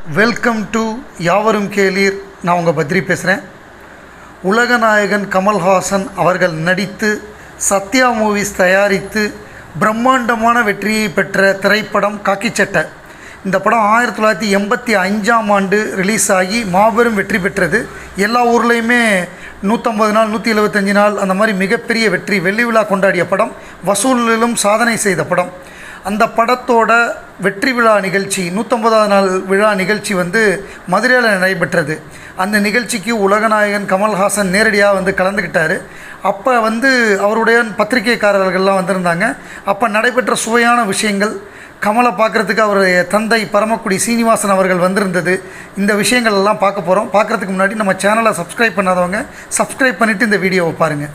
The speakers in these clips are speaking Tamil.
வெல்கம் டு யாவரும் கேளீர் நான் உங்கள் பத்ரி பேசுகிறேன் உலகநாயகன் கமல்ஹாசன் அவர்கள் நடித்து சத்யா மூவிஸ் தயாரித்து பிரம்மாண்டமான வெற்றியை பெற்ற திரைப்படம் காக்கிச்சட்டை இந்த படம் ஆயிரத்தி தொள்ளாயிரத்தி எண்பத்தி அஞ்சாம் ஆண்டு ரிலீஸ் ஆகி மாபெரும் வெற்றி பெற்றது எல்லா ஊர்லேயுமே நூற்றம்பது நாள் நூற்றி எழுபத்தஞ்சு நாள் அந்த மாதிரி மிகப்பெரிய வெற்றி வெள்ளி விழா கொண்டாடிய படம் வசூலிலும் சாதனை செய்த படம் அந்த படத்தோட வெற்றி விழா நிகழ்ச்சி நூற்றம்பதாவது நாள் விழா நிகழ்ச்சி வந்து மதுரையில் நடைபெற்றது அந்த நிகழ்ச்சிக்கு உலகநாயகன் கமல்ஹாசன் நேரடியாக வந்து கலந்துக்கிட்டார் அப்போ வந்து அவருடைய பத்திரிகைக்காரர்கள்லாம் வந்திருந்தாங்க அப்போ நடைபெற்ற சுவையான விஷயங்கள் கமலை பார்க்குறதுக்கு அவருடைய தந்தை பரமக்குடி சீனிவாசன் அவர்கள் வந்திருந்தது இந்த விஷயங்கள் எல்லாம் பார்க்க போகிறோம் பார்க்குறதுக்கு முன்னாடி நம்ம சேனலை சப்ஸ்கிரைப் பண்ணாதவங்க சப்ஸ்கிரைப் பண்ணிவிட்டு இந்த வீடியோவை பாருங்கள்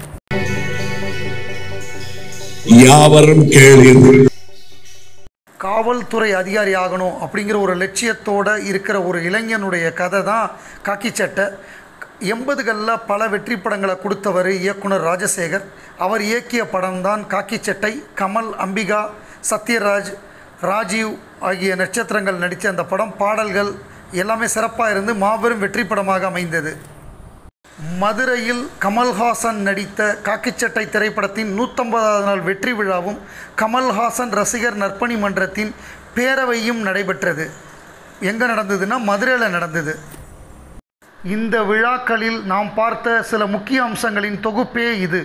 யாவரும் கேளீர் காவல்துறை அதிகாரி ஆகணும் அப்படிங்கிற ஒரு லட்சியத்தோடு இருக்கிற ஒரு இளைஞனுடைய கதை தான் காக்கி சட்டை எண்பதுகளில் பல வெற்றி படங்களை கொடுத்தவர் இயக்குனர் ராஜசேகர் அவர் இயக்கிய படம்தான் காக்கி சட்டை கமல் அம்பிகா சத்யராஜ் ராஜீவ் ஆகிய நட்சத்திரங்கள் நடித்த அந்த படம் பாடல்கள் எல்லாமே சிறப்பாக இருந்து மாபெரும் வெற்றி படமாக அமைந்தது மதுரையில் கமல்ஹாசன் நடித்த காக்கிச்சட்டை திரைப்படத்தின் நூற்றம்பதாவது நாள் வெற்றி விழாவும் கமல்ஹாசன் ரசிகர் நற்பணி மன்றத்தின் பேரவையும் நடைபெற்றது எங்கே நடந்ததுன்னா மதுரையில் நடந்தது இந்த விழாக்களில் நாம் பார்த்த சில முக்கிய அம்சங்களின் தொகுப்பே இது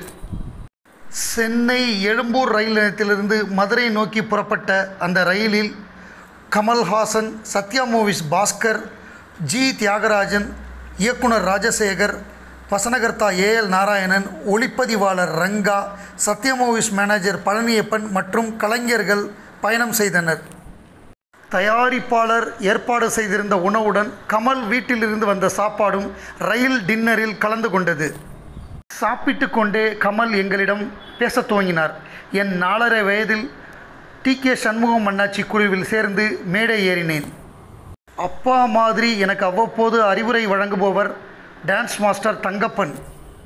சென்னை எழும்பூர் ரயில் நிலையத்திலிருந்து மதுரை நோக்கி புறப்பட்ட அந்த ரயிலில் கமல்ஹாசன் சத்யா மூவிஸ் பாஸ்கர் ஜி தியாகராஜன் இயக்குனர் ராஜசேகர் வசனகர்த்தா ஏஎல் நாராயணன் ஒளிப்பதிவாளர் ரங்கா சத்யா மூவிஸ் மேனேஜர் பழனியப்பன் மற்றும் கலைஞர்கள் பயணம் செய்தனர் தயாரிப்பாளர் ஏற்பாடு செய்திருந்த உணவுடன் கமல் வீட்டிலிருந்து வந்த சாப்பாடும் ரயில் டின்னரில் கலந்து கொண்டது சாப்பிட்டு கொண்டே கமல் எங்களிடம் பேசத் துவங்கினார் என் நாலரை வயதில் டி கே சண்முகம் அண்ணாச்சி குழுவில் சேர்ந்து மேடை ஏறினேன் அப்பா மாதிரி எனக்கு அவ்வப்போது அறிவுரை வழங்குபவர் டான்ஸ் மாஸ்டர் தங்கப்பன்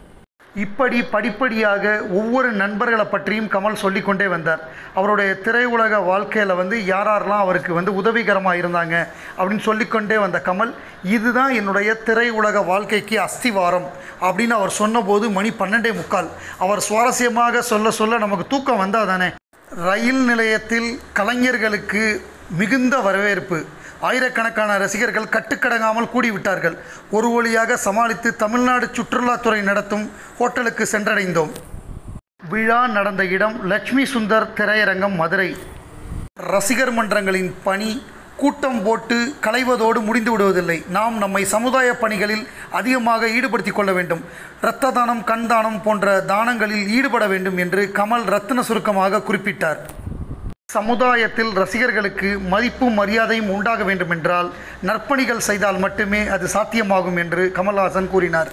இப்படி படிப்படியாக ஒவ்வொரு நண்பர்களை பற்றியும் கமல் சொல்லிக்கொண்டே வந்தார் அவருடைய திரையுலக வாழ்க்கையில் வந்து யார் யாரெல்லாம் அவருக்கு வந்து உதவிகரமாக இருந்தாங்க அப்படின்னு சொல்லிக்கொண்டே வந்த கமல் இதுதான் என்னுடைய திரையுலக வாழ்க்கைக்கு அஸ்திவாரம் அப்படின்னு அவர் சொன்னபோது மணி பன்னெண்டே முக்கால் அவர் சுவாரஸ்யமாக சொல்ல சொல்ல நமக்கு தூக்கம் வந்தால் தானே ரயில் நிலையத்தில் கலைஞர்களுக்கு மிகுந்த வரவேற்பு ஆயிரக்கணக்கான ரசிகர்கள் கட்டுக்கடங்காமல் கூடிவிட்டார்கள் ஒரு வழியாக சமாளித்து தமிழ்நாடு சுற்றுலாத்துறை நடத்தும் ஹோட்டலுக்கு சென்றடைந்தோம் விழா நடந்த இடம் லட்சுமி சுந்தர் திரையரங்கம் மதுரை ரசிகர் மன்றங்களின் பணி கூட்டம் போட்டு களைவதோடு முடிந்து விடுவதில்லை நாம் நம்மை சமுதாய பணிகளில் அதிகமாக ஈடுபடுத்திக் கொள்ள வேண்டும் இரத்த தானம் கண் தானம் போன்ற தானங்களில் ஈடுபட வேண்டும் என்று கமல் ரத்தின சுருக்கமாக குறிப்பிட்டார் சமுதாயத்தில் ரசிகர்களுக்கு மதிப்பும் மரியாதையும் உண்டாக வேண்டுமென்றால் நற்பணிகள் செய்தால் மட்டுமே அது சாத்தியமாகும் என்று கமல்ஹாசன் கூறினார்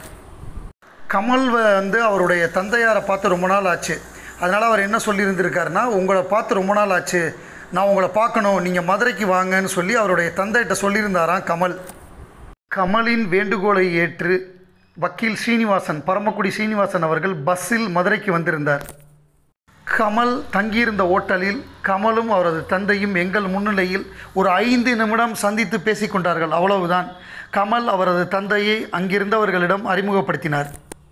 கமல் வந்து அவருடைய தந்தையாரை பார்த்து ரொம்ப நாள் ஆச்சு அதனால் அவர் என்ன சொல்லியிருந்திருக்காருன்னா உங்களை பார்த்து ரொம்ப நாள் ஆச்சு நான் உங்களை பார்க்கணும் நீங்கள் மதுரைக்கு வாங்கன்னு சொல்லி அவருடைய தந்தைகிட்ட சொல்லியிருந்தாராம் கமல் கமலின் வேண்டுகோளை ஏற்று வக்கீல் ஸ்ரீனிவாசன் பரமக்குடி ஸ்ரீனிவாசன் அவர்கள் பஸ்ஸில் மதுரைக்கு வந்திருந்தார் கமல் தங்கியிருந்த ஓட்டலில் கமலும் அவரது தந்தையும் எங்கள் முன்னிலையில் ஒரு ஐந்து நிமிடம் சந்தித்து பேசிக்கொண்டார்கள் அவ்வளவுதான் கமல் அவரது தந்தையை அங்கிருந்தவர்களிடம் அறிமுகப்படுத்தினார்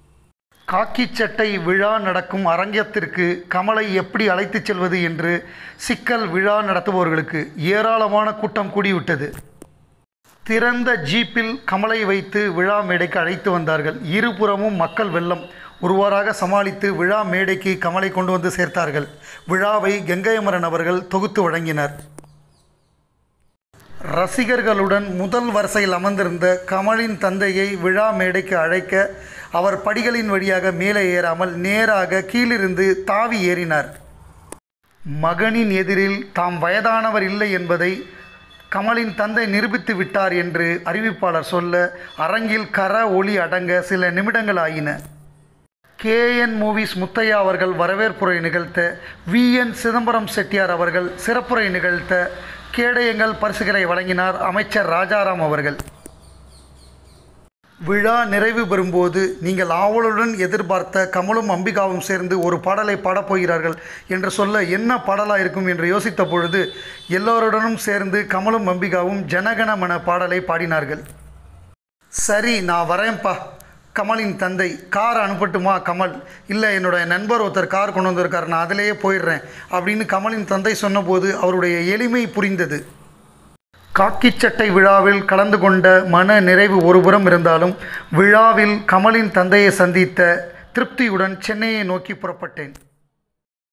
காக்கி சட்டை விழா நடக்கும் அரங்கத்திற்கு கமலை எப்படி அழைத்துச் செல்வது என்று சிக்கல் விழா நடத்துபவர்களுக்கு ஏராளமான கூட்டம் கூடிவிட்டது திறந்த ஜீப்பில் கமலை வைத்து விழா மேடைக்கு அழைத்து வந்தார்கள் இருபுறமும் மக்கள் வெள்ளம் ஒருவாறாக சமாளித்து விழா மேடைக்கு கமலை கொண்டு வந்து சேர்த்தார்கள் விழாவை கங்கையமரன் அவர்கள் தொகுத்து வழங்கினர் ரசிகர்களுடன் முதல் வரிசையில் அமர்ந்திருந்த கமலின் தந்தையை விழா மேடைக்கு அழைக்க அவர் படிகளின் வழியாக மேலே ஏறாமல் நேராக கீழிருந்து தாவி ஏறினார் மகனின் எதிரில் தாம் வயதானவர் இல்லை என்பதை கமலின் தந்தை நிரூபித்து விட்டார் என்று அறிவிப்பாளர் சொல்ல அரங்கில் கர ஒளி அடங்க சில நிமிடங்கள் ஆயின கேஎன் மூவிஸ் முத்தையா அவர்கள் வரவேற்புரை நிகழ்த்த வி என் சிதம்பரம் செட்டியார் அவர்கள் சிறப்புரை நிகழ்த்த கேடயங்கள் பரிசுகளை வழங்கினார் அமைச்சர் ராஜாராம் அவர்கள் விழா நிறைவு பெறும்போது நீங்கள் ஆவலுடன் எதிர்பார்த்த கமலும் அம்பிகாவும் சேர்ந்து ஒரு பாடலை பாடப் போகிறார்கள் என்று சொல்ல என்ன பாடலாக இருக்கும் என்று யோசித்த பொழுது எல்லோருடனும் சேர்ந்து கமலும் அம்பிகாவும் ஜனகணமன பாடலை பாடினார்கள் சரி நான் வரேன்ப்பா கமலின் தந்தை கார் அனுப்பட்டுமா கமல் இல்லை என்னுடைய நண்பர் ஒருத்தர் கார் கொண்டு வந்திருக்கார் நான் அதிலேயே போயிடுறேன் அப்படின்னு கமலின் தந்தை சொன்னபோது அவருடைய எளிமை புரிந்தது காக்கிச் சட்டை விழாவில் கலந்து கொண்ட மன நிறைவு ஒருபுறம் இருந்தாலும் விழாவில் கமலின் தந்தையை சந்தித்த திருப்தியுடன் சென்னையை நோக்கி புறப்பட்டேன்